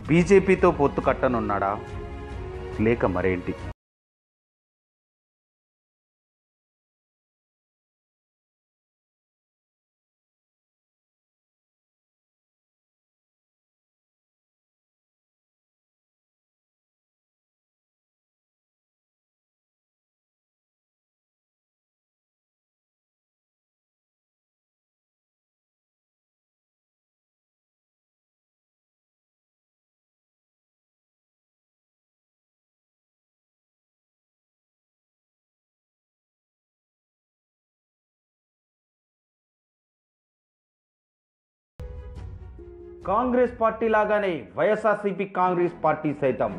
బీజేపీతో పొత్తు కట్టనున్నాడా లేక మరేంటి కాంగ్రెస్ పార్టీ లాగానే వైఎస్ఆర్సీపీ కాంగ్రెస్ పార్టీ సైతం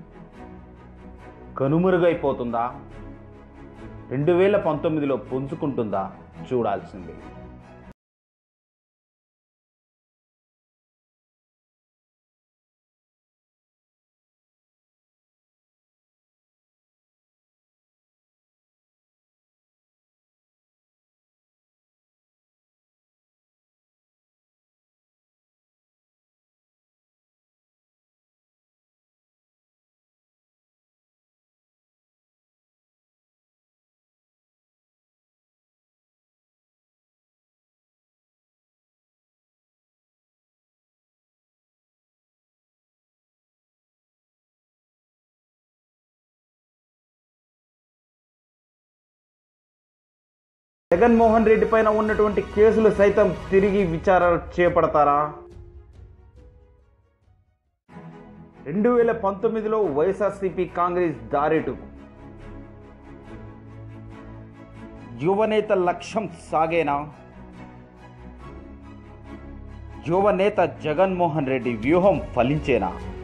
కనుమరుగైపోతుందా రెండు వేల పంతొమ్మిదిలో పుంజుకుంటుందా చూడాల్సిందే జగన్మోహన్ రెడ్డి పైన ఉన్నటువంటి కేసులు సైతం తిరిగి విచారణ చేపడతారా రెండు వేల పంతొమ్మిదిలో వైఎస్ఆర్సీపీ కాంగ్రెస్ దారేటు యువనేత లక్ష్యం సాగేనా యువనేత జగన్మోహన్ రెడ్డి వ్యూహం ఫలించేనా